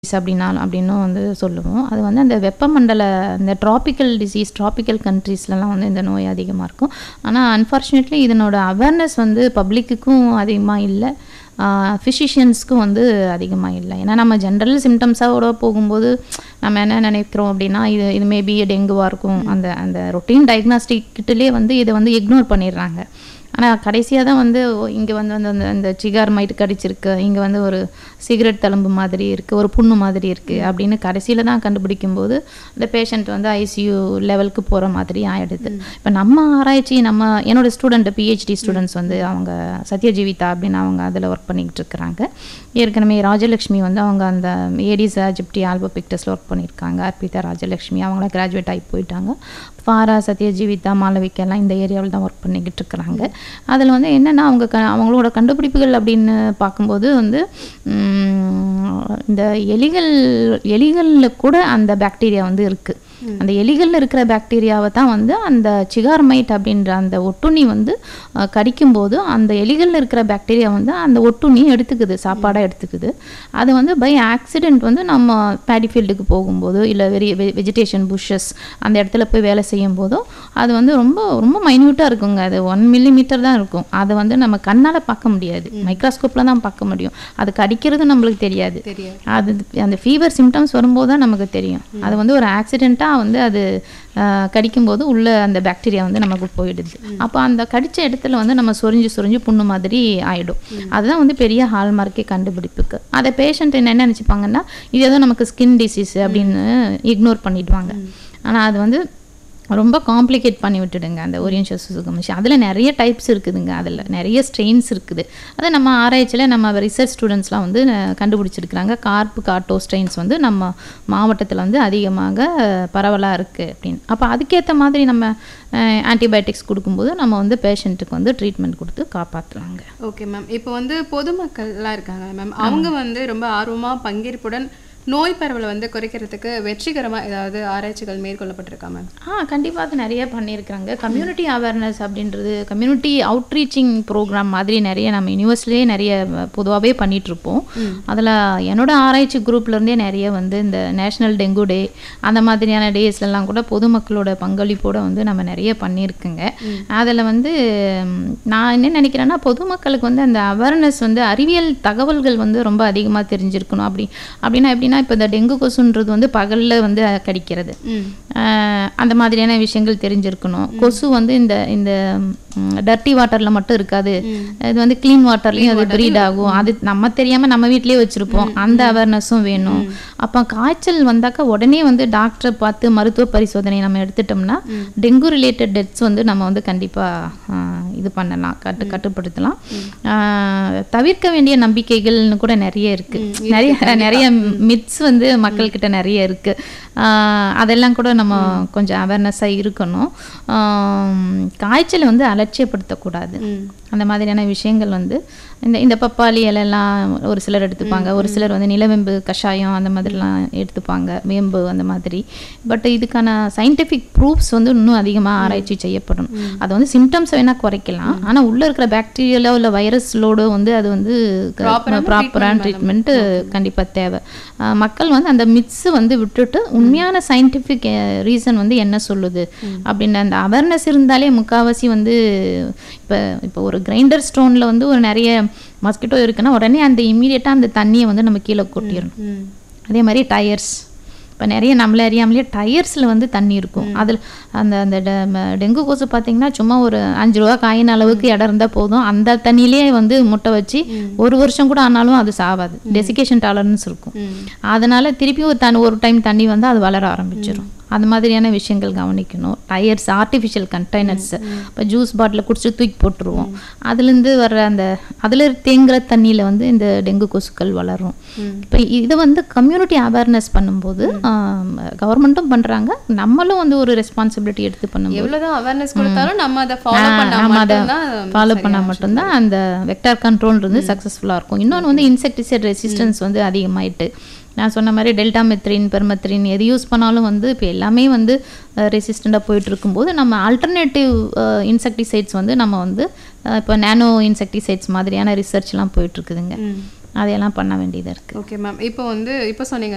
அப்படின்னா அப்படின்னும் வந்து சொல்லுவோம் அது வந்து அந்த வெப்பமண்டல இந்த ட்ராபிக்கல் டிசீஸ் ட்ராபிக்கல் கண்ட்ரீஸ்லலாம் வந்து இந்த நோய் அதிகமாக இருக்கும் ஆனால் அன்ஃபார்ச்சுனேட்லி இதனோட அவேர்னஸ் வந்து பப்ளிக்குக்கும் அதிகமாக இல்லை ஃபிசிஷியன்ஸ்க்கும் வந்து அதிகமாக இல்லை ஏன்னா நம்ம ஜென்ரல் சிம்டம்ஸாவோட போகும்போது நம்ம என்ன நினைக்கிறோம் அப்படின்னா இது இது மேபி டெங்குவாக இருக்கும் அந்த அந்த ரொட்டீன் டயக்னாஸ்டிக் கிட்டலே வந்து இதை வந்து இக்னோர் பண்ணிடுறாங்க ஆனால் கடைசியாக தான் வந்து இங்கே வந்து அந்த அந்த அந்த சிகார் மைட்டு கடிச்சிருக்கு இங்கே வந்து ஒரு சிகரெட் தழும்பு மாதிரி இருக்குது ஒரு புண்ணு மாதிரி இருக்குது அப்படின்னு கடைசியில் தான் கண்டுபிடிக்கும் போது அந்த பேஷண்ட் வந்து ஐசியூ லெவலுக்கு போகிற மாதிரி ஆயிடுது இப்போ நம்ம ஆராய்ச்சி நம்ம என்னோட ஸ்டூடெண்ட் பிஹெச்டி ஸ்டூடெண்ட்ஸ் வந்து அவங்க சத்யஜீவிதா அப்படின்னு அவங்க அதில் ஒர்க் பண்ணிக்கிட்டு இருக்கிறாங்க ஏற்கனவே ராஜலக்ஷ்மி வந்து அவங்க அந்த ஏடிஸ் ஜிப்டி ஆல்போபிக்டஸில் ஒர்க் பண்ணியிருக்காங்க அர்ப்பிதா ராஜலக்ஷ்மி அவங்களாம் கிராஜுவேட் ஆகி போயிட்டாங்க ஃபாரா சத்யஜீவிதா மாளவிகெல்லாம் இந்த ஏரியாவில் தான் ஒர்க் பண்ணிக்கிட்டு இருக்கிறாங்க அதில் வந்து என்னென்னா அவங்க க அவங்களோட கண்டுபிடிப்புகள் அப்படின்னு பார்க்கும்போது வந்து இந்த எலிகள் எலிகளில் கூட அந்த பாக்டீரியா வந்து இருக்குது அந்த எலிகளில் இருக்கிற பாக்டீரியாவை தான் வந்து அந்த சிகார்மைட் அப்படின்ற அந்த ஒட்டுண்ணி வந்து கடிக்கும்போது அந்த எலிகளில் இருக்கிற பாக்டீரியா வந்து அந்த ஒட்டுண்ணி எடுத்துக்குது சாப்பாடாக எடுத்துக்குது அது வந்து பை ஆக்சிடெண்ட் வந்து நம்ம பேடி ஃபீல்டுக்கு போகும்போது இல்லை வெரி வெஜிடேஷன் புஷ்ஷஸ் அந்த இடத்துல போய் வேலை செய்யும் போதோ அது வந்து ரொம்ப ரொம்ப மைன்யூட்டாக இருக்குங்க அது ஒன் மில்லி மீட்டர் தான் இருக்கும் அதை வந்து நம்ம கண்ணால் பார்க்க முடியாது மைக்ரோஸ்கோப்பில் தான் பார்க்க முடியும் அது கடிக்கிறது நம்மளுக்கு தெரியாது அது அந்த ஃபீவர் சிம்டம்ஸ் வரும்போது தான் நமக்கு தெரியும் அது வந்து ஒரு ஆக்சிடெண்ட்டாக வந்து அது கடிக்கும்போது உள்ள அந்த பாக்டீரியா வந்து நமக்கு போயிடுது அப்போ அந்த கடித்த இடத்துல வந்து நம்ம சொரிஞ்சு சொரிஞ்சு புண்ணு மாதிரி ஆகிடும் அதுதான் வந்து பெரிய ஹால்மார்க்கே கண்டுபிடிப்புக்கு அதை பேஷண்ட் என்ன நினச்சிப்பாங்கன்னா இது ஏதோ நமக்கு ஸ்கின் டிசீஸ் அப்படின்னு இக்னோர் பண்ணிடுவாங்க ஆனால் அது வந்து ரொம்ப காம்ப்ளிகேட் பண்ணி விட்டுடுங்க அந்த ஓரியன்ஷியல் சுசுகமிஷன் அதில் நிறைய டைப்ஸ் இருக்குதுங்க அதில் நிறைய ஸ்ட்ரெயின்ஸ் இருக்குது அதை நம்ம ஆராய்ச்சியில் நம்ம ரிசர்ச் ஸ்டூடெண்ட்ஸ்லாம் வந்து கண்டுபிடிச்சிருக்கிறாங்க கார்ப்பு காட்டோ ஸ்ட்ரெயின்ஸ் வந்து நம்ம மாவட்டத்தில் வந்து அதிகமாக பரவலாக இருக்குது அப்படின்னு அப்போ அதுக்கேற்ற மாதிரி நம்ம ஆன்டிபயோட்டிக்ஸ் கொடுக்கும்போது நம்ம வந்து பேஷண்ட்டுக்கு வந்து ட்ரீட்மெண்ட் கொடுத்து காப்பாற்றுவாங்க ஓகே மேம் இப்போ வந்து பொதுமக்கள்லாம் இருக்காங்க மேம் அவங்க வந்து ரொம்ப ஆர்வமாக பங்கேற்புடன் நோய் பரவலை வந்து குறைக்கிறதுக்கு வெற்றிகரமாக ஏதாவது ஆராய்ச்சிகள் மேற்கொள்ளப்பட்டிருக்கா மேம் ஆ கண்டிப்பாக அது நிறைய பண்ணியிருக்கிறாங்க கம்யூனிட்டி அவேர்னஸ் அப்படின்றது கம்யூனிட்டி அவுட்ரீச்சிங் ப்ரோக்ராம் மாதிரி நிறைய நம்ம யூனிவர்ஸ்லேயே நிறைய பொதுவாகவே பண்ணிகிட்ருப்போம் அதில் என்னோட ஆராய்ச்சி குரூப்லேருந்தே நிறைய வந்து இந்த நேஷ்னல் டெங்கு டே அந்த மாதிரியான டேஸ்லலாம் கூட பொதுமக்களோட பங்களிப்போடு வந்து நம்ம நிறைய பண்ணியிருக்குங்க அதில் வந்து நான் என்ன நினைக்கிறேன்னா பொதுமக்களுக்கு வந்து அந்த அவேர்னஸ் வந்து அறிவியல் தகவல்கள் வந்து ரொம்ப அதிகமாக தெரிஞ்சிருக்கணும் அப்படி அப்படின்னா எப்படி எப்படின்னா இப்போ இந்த டெங்கு கொசுன்றது வந்து பகலில் வந்து கடிக்கிறது அந்த மாதிரியான விஷயங்கள் தெரிஞ்சிருக்கணும் கொசு வந்து இந்த இந்த டர்ட்டி வாட்டரில் மட்டும் இருக்காது இது வந்து க்ளீன் வாட்டர்லேயும் அது ப்ரீட் ஆகும் அது நம்ம தெரியாமல் நம்ம வீட்லேயே வச்சுருப்போம் அந்த அவேர்னஸும் வேணும் அப்போ காய்ச்சல் வந்தாக்கா உடனே வந்து டாக்டரை பார்த்து மருத்துவ பரிசோதனை நம்ம எடுத்துட்டோம்னா டெங்கு ரிலேட்டட் டெத்ஸ் வந்து நம்ம வந்து கண்டிப்பாக இது பண்ணலாம் கட்டு கட்டுப்படுத்தலாம் தவிர்க்க வேண்டிய நம்பிக்கைகள்னு கூட நிறைய இருக்குது நிறைய நிறைய மித்ஸ் வந்து மக்கள்கிட்ட நிறைய இருக்குது அதெல்லாம் கூட நம்ம கொஞ்சம் அவேர்னஸாக இருக்கணும் காய்ச்சலை வந்து அலட்சியப்படுத்தக்கூடாது அந்த மாதிரியான விஷயங்கள் வந்து இந்த இந்த பப்பாளி இலையெல்லாம் ஒரு சிலர் எடுத்துப்பாங்க ஒரு சிலர் வந்து நிலவெம்பு கஷாயம் அந்த மாதிரிலாம் எடுத்துப்பாங்க வேம்பு அந்த மாதிரி பட் இதுக்கான சயின்டிஃபிக் ப்ரூஃப்ஸ் வந்து இன்னும் அதிகமாக ஆராய்ச்சி செய்யப்படணும் அது வந்து சிம்டம்ஸ் வேணால் குறைக்கலாம் ஆனால் உள்ளே இருக்கிற பாக்டீரியாலோ இல்லை வைரஸ் லோடோ வந்து அது வந்து ப்ராப்பரான ட்ரீட்மெண்ட்டு கண்டிப்பாக தேவை மக்கள் வந்து அந்த மித்ஸு வந்து விட்டுட்டு உண்மையான சயின்டிஃபிக் ரீசன் வந்து என்ன சொல்லுது அப்படின்ற அந்த அவேர்னஸ் இருந்தாலே முக்கால்வாசி வந்து இப்போ இப்போ ஒரு கிரைண்டர் ஸ்டோனில் வந்து ஒரு நிறைய மஸ்கிட்டோ இருக்குன்னா உடனே அந்த இம்மீடியட்டாக அந்த தண்ணியை வந்து நம்ம கீழே கொட்டிடணும் அதே மாதிரி டயர்ஸ் இப்போ நிறைய நம்மளே அறியாமலே டயர்ஸில் வந்து தண்ணி இருக்கும் அதில் அந்த அந்த டெங்கு கொசு பார்த்தீங்கன்னா சும்மா ஒரு அஞ்சு ரூபா காயின் அளவுக்கு இடம் இருந்தால் போதும் அந்த தண்ணியிலே வந்து முட்டை வச்சு ஒரு வருஷம் கூட ஆனாலும் அது சாவாது டெசிகேஷன் டாலரன்ஸ் இருக்கும் அதனால திருப்பி ஒரு தண்ணி ஒரு டைம் தண்ணி வந்து அது வளர ஆரம்பிச்சிடும் அந்த மாதிரியான விஷயங்கள் கவனிக்கணும் டயர்ஸ் ஆர்டிஃபிஷியல் கண்டெய்னர்ஸ் இப்போ ஜூஸ் பாட்டில் குடிச்சிட்டு தூக்கி போட்டுருவோம் அதுலேருந்து வர்ற அந்த அதில் தேங்குற தண்ணியில் வந்து இந்த டெங்கு கொசுக்கள் வளரும் இப்போ இதை வந்து கம்யூனிட்டி அவேர்னஸ் பண்ணும்போது கவர்மெண்ட்டும் பண்ணுறாங்க நம்மளும் வந்து ஒரு ரெஸ்பான்சிபிலிட்டி எடுத்து பண்ணும்போது எவ்வளோதான் அவேர்னஸ் கொடுத்தாலும் நம்ம அதை ஃபாலோ நம்ம அதை பண்ணால் ஃபாலோ பண்ணால் மட்டும்தான் அந்த வெக்டார் கண்ட்ரோல் வந்து சக்ஸஸ்ஃபுல்லாக இருக்கும் இன்னொன்று வந்து இன்செக்டிசைட் ரெசிஸ்டன்ஸ் வந்து அதிகமாயிட்டு நான் சொன்ன மாதிரி டெல்டா மெத்ரின் பெர்மெத்ரின் எது யூஸ் பண்ணாலும் வந்து இப்போ எல்லாமே வந்து ரெசிஸ்டண்ட்டாக போயிட்டு இருக்கும்போது நம்ம ஆல்டர்னேட்டிவ் இன்செக்டிசைட்ஸ் வந்து நம்ம வந்து இப்போ நேனோ இன்செக்டிசைட்ஸ் மாதிரியான ரிசர்ச்லாம் போயிட்டுருக்குதுங்க அதையெல்லாம் பண்ண வேண்டியதாக இருக்குது ஓகே மேம் இப்போ வந்து இப்போ சொன்னீங்க